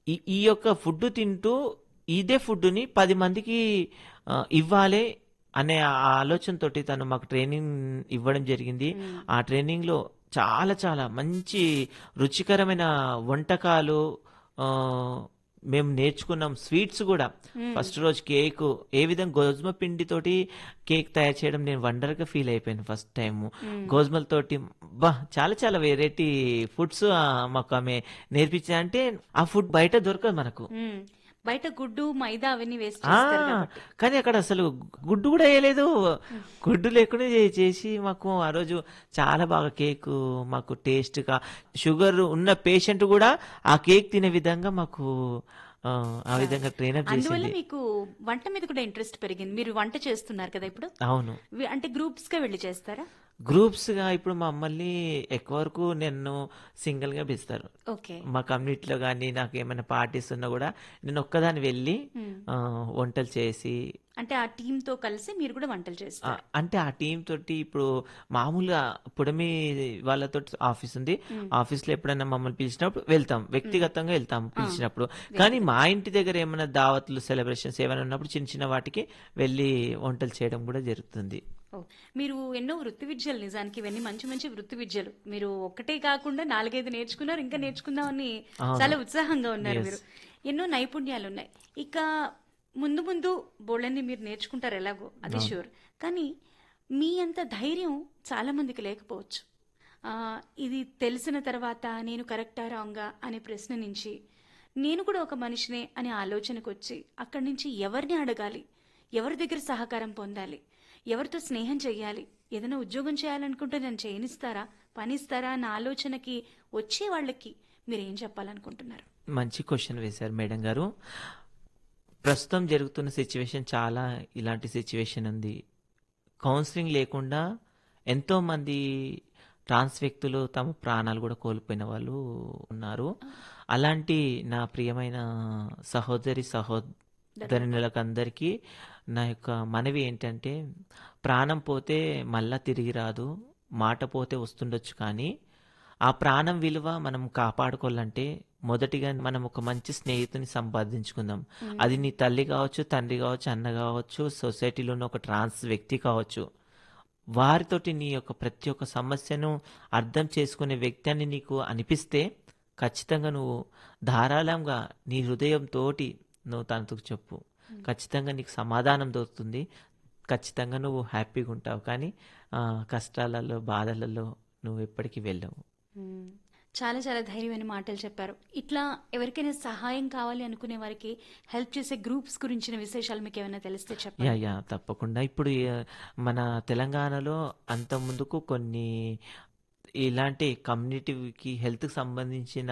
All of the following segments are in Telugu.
ఈ ఈ యొక్క ఫుడ్ తింటూ ఇదే ఫుడ్‌ని 10 మందికి ఆహ్, ఇవ్వాలే అనే ఆ ఆలోచనతోటి తను మాకు ట్రైనింగ్ ఇవ్వడం జరిగింది. హ్మ్. ఆ ట్రైనింగ్‌లో చాలా చాలా మంచి రుచికరమైన వంటకాలు ఆహ్, మేము నేర్చుకున్నాం. స్వీట్స్ గూడా. హ్మ్. ఫస్ట్ రోజు కేకు ఏ విధంగా గోధుమ పిండితోటి కేక్ తయారు చేయడం నేను వండర్‌గా ఫీల్ అయిపోయాను ఫస్ట్ టైము. హ్మ్. గోధుమలతోటి అబ్బా! చాలా చాలా వెరైటీ ఫుడ్స్ ఆహ్, మాకు ఆమె నేర్పించా అంటే ఆ ఫుడ్ బయట దొరకదు మనకు. హ్మ్. బయట గుడ్డు, మైదా అవన్నీ వేసి ఆ! చేస్తారు కాబట్టి. కానీ అక్కడ అసలు గుడ్డు గూడా ఎయలేదు. హ్మ్. గుడ్డు లేకుండా చే చేసి మాకు ఆ రోజు చాలా బాగా కేకు మాకు టేస్ట్‌గా షుగర్ ఉన్న పేషెంట్ గూడా ఆ కేక్ తినే విధంగా మాకు ఆహ్, ఆ ఆ! విధంగా ట్రైనప్ అందువల్ల చేసింది. మీకు వంట మీద కూడా ఇంట్రెస్ట్ పెరిగింది. మీరు వంట చేస్తున్నారు కదా ఇప్పుడు? అవును. వి అంటే గ్రూప్స్‌గా వెళ్లి చేస్తారా? గ్రూప్స్‌గా ఇప్పుడు మమ్మల్ని ఎక్కువ వరకు నన్ను సింగిల్‌గా పిలుస్తారు. ఓకే. మా కమ్యూనిటీలో గాని నాకేమైనా పార్టీస్ ఉన్నా గూడా నేను ఒక్కదాన్ని వెళ్లి హ్మ్. ఆహ్, వంటలు చేసి అంటే ఆ టీమ్‌తో కలిసి మీరు కూడా వంటలు ఆ! చేస్తారు. అంటే ఆ టీమ్ తోటి ఇప్పుడు మామూలుగా పుడమి వాళ్ళతోటి ఆఫీస్ ఉంది. హ్మ్. ఆఫీస్‌లో ఎప్పుడైనా మమ్మల్ని పిలిచినప్పుడు వెళ్తాం. హ్మ్. వ్యక్తిగతంగా వెళ్తాం ఆ! పిలిచినప్పుడు. కానీ వ్యక్తిగతం. మా ఇంటి దగ్గర ఏమైనా దావత్లు, సెలబ్రేషన్స్ ఏమైనా ఉన్నప్పుడు చిన్న చిన్న వాటికి వెళ్లి వంటలు చేయడం గూడా జరుగుతుంది. ఓహ్! మీరు ఎన్నో వృత్తి విద్యలు నిజానికి ఇవన్నీ మంచి మంచి వృత్తి విద్యలు. మీరు ఒక్కటే కాకుండా 4, 5 నేర్చుకున్నారు. ఇంకా నేర్చుకుందామని అవును. చాలా ఉత్సాహంగా ఉన్నారు యెస్. మీరు. ఎన్నో నైపుణ్యాలున్నాయి. ఇక ముందు ముందు బోలెడన్ని మీరు నేర్చుకుంటారు ఎలాగో అది అవును. ష్యూర్. కానీ మీ అంత ధైర్యం చాలా మందికి లేకపోవచ్చు. ఆహ్, ఇది తెలిసిన తర్వాత నేను కరెక్టా? రాంగా? అనే ప్రశ్న నుంచి నేను కూడా ఒక మనిషినే అనే ఆలోచనకొచ్చి అక్కడి నుంచి ఎవరిని అడగాలి? ఎవరి దగ్గర సహకారం పొందాలి? ఎవరితో స్నేహం చేయాలి? ఏదైనా ఉద్యోగం చేయాలనుకుంటే నన్ను చేయనిస్తారా? పనిస్తారా? అన్న ఆలోచనకి వచ్చే వాళ్ళకి మీరేం చెప్పాలనుకుంటున్నారు? మంచి క్వెషన్ వేశారు మేడం గారు. ప్రస్తుతం జరుగుతున్న సిట్యుయేషన్ చాలా ఇలాంటి సిట్యుయేషన్ ఉంది. కౌన్సెలింగ్ లేకుండా ఎంతోమంది ట్రాన్స్ వ్యక్తులు తమ ప్రాణాలు గూడా కోల్పోయిన వాళ్ళు ఉన్నారు. ఆ! అలాంటి నా ప్రియమైన సహోదరి, ధన్యవాదాలు. సహోదరులకందరికీ నా యొక్క మనవి ఏంటంటే ప్రాణం పోతే మళ్ళా తిరిగి రాదు. మాట పోతే వస్తుండొచ్చు కానీ ఆ ప్రాణం విలువ మనం కాపాడుకోవాలంటే మొదటిగా మనం ఒక మంచి స్నేహితుని సంపాదించుకుందాం. అది హ్మ్. నీ తల్లి కావచ్చు, తండ్రి కావచ్చు, అన్న కావచ్చు, సొసైటీలో ఉన్న ఒక ట్రాన్స్ వ్యక్తి కావచ్చు. వారితోటి నీ యొక్క ప్రతి ఒక్క సమస్యను అర్థం చేసుకునే వ్యక్తి అని నీకు అనిపిస్తే ఖచ్చితంగా నువ్వు ధారాళంగా నీ హృదయంతోటి నువ్వు తనతో చెప్పు. హ్మ్. ఖచ్చితంగా నీకు సమాధానం దొరుకుతుంది. ఖచ్చితంగా నువ్వు హ్యాపీగా ఉంటావు. కానీ ఆహ్, కష్టాలలో, బాధలలో నువ్వు ఎప్పటికి వెళ్ళవు. హ్మ్. చాలా చాలా ధైర్యమైన మాటలు చెప్పారు. ఇట్లా ఎవరికైనా సహాయం కావాలి అనుకునే వారికి హెల్ప్ చేసే గ్రూప్స్ గురించిన విశేషాలు మీకేమైనా తెలిస్తే యాహ్! చెప్పండి. యాహ్! తప్పకుండా. ఇప్పుడు ఆహ్, మన తెలంగాణలో అంతకుముందుకు కొన్ని ఇలాంటి కమ్యూనిటీకి హెల్త్‌కి సంబంధించిన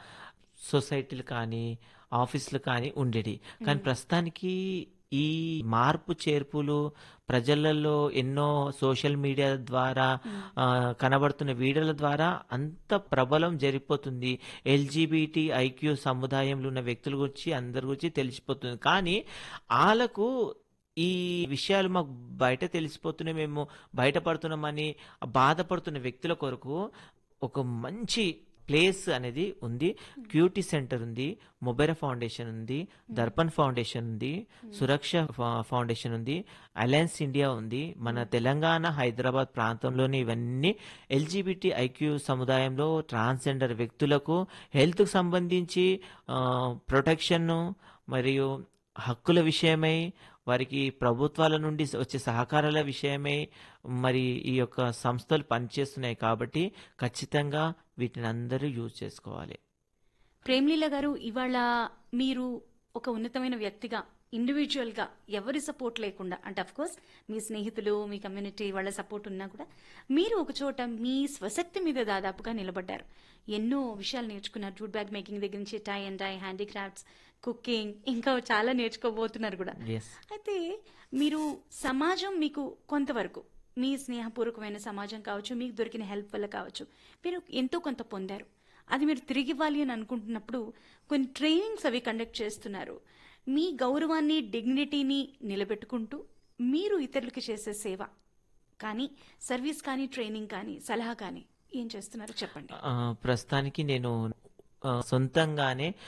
సొసైటీలు కానీ, ఆఫీసులు కానీ ఉండేటియి. కానీ హ్మ్. ప్రస్తుతానికి ఈ మార్పు చేర్పులు ప్రజలలో ఎన్నో సోషల్ మీడియా ద్వారా హ్మ్. ఆహ్, కనబడుతున్న వీడియోల ద్వారా అంత ప్రబలం జరిగిపోతుంది. ఎల్‌జీబీటీ ఐక్యూ సముదాయంలో ఉన్న వ్యక్తుల గురించి అందరి గురించి తెలిసిపోతుంది. కానీ ఆళ్ళకు ఈ విషయాలు మాకు బయట తెలిసిపోతున్నాయి. మేము బయటపడుతున్నామని బాధపడుతున్న వ్యక్తుల కొరకు ఒక మంచి ప్లేస్ అనేది ఉంది. హ్మ్. క్యూటీ సెంటర్ ఉంది. మొబెరా ఫౌండేషన్ ఉంది. హ్మ్. దర్పణ్ ఫౌండేషన్ ఉంది. హ్మ్. సురక్ష ఫ ఫౌండేషన్ ఉంది. అలయన్స్ ఇండియా ఉంది. మన హ్మ్. తెలంగాణ, హైదరాబాద్ ప్రాంతంలోని ఇవన్నీ ఎల్‌జీబీటీ ఐక్యూ సముదాయంలో ట్రాన్స్‌జెండర్ వ్యక్తులకు హెల్త్‌కి సంబంధించి ఆహ్, ప్రొటెక్షన్ను మరియు హక్కుల విషయమై వారికి ప్రభుత్వాల నుండి వచ్చే సహకారాల విషయమై మరి ఈ యొక్క సంస్థలు పనిచేస్తున్నాయి కాబట్టి ఖచ్చితంగా వీటిని అందరూ యూజ్ చేసుకోవాలి. ప్రేమ్‌లీల గారు ఇవాళ మీరు ఒక ఉన్నతమైన వ్యక్తిగా, ఇండివిడ్యుయల్‌గా ఎవరి సపోర్ట్ లేకుండా అంటే ఆఫ్‌కోర్స్ మీ స్నేహితులు, మీ కమ్యూనిటీ వాళ్ళ సపోర్ట్ ఉన్నా కూడా మీరు ఒక చోట మీ స్వశక్తి మీద దాదాపుగా నిలబడ్డారు. ఎన్నో విషయాలు నేర్చుకున్నారు. జూట్ బ్యాగ్ మేకింగ్ దగ్గర నుంచి tie and dye, handicrafts, cooking ఇంకా చాలా నేర్చుకోబోతున్నారు కూడా. యెస్. అయితే మీరు సమాజం మీకు కొంతవరకు మీ స్నేహపూర్వకమైన సమాజం కావచ్చు, మీకు దొరికిన హెల్ప్ వల్ల కావచ్చు, మీరు ఎంతో కొంత పొందారు. అది మీరు తిరిగివ్వాలి అని అనుకుంటున్నప్పుడు కొన్ని ట్రైనింగ్స్ అవి కండక్ట్ చేస్తున్నారు. మీ గౌరవాన్ని, డిగ్నిటీని నిలబెట్టుకుంటూ మీరు ఇతరులకి చేసే సేవ కానీ, సర్వీస్ కానీ, ట్రైనింగ్ కానీ, సలహా కానీ ఏం చేస్తున్నారో చెప్పండి. ఆహ్, ప్రస్తుతానికి నేను ఆహ్, సొంతంగానే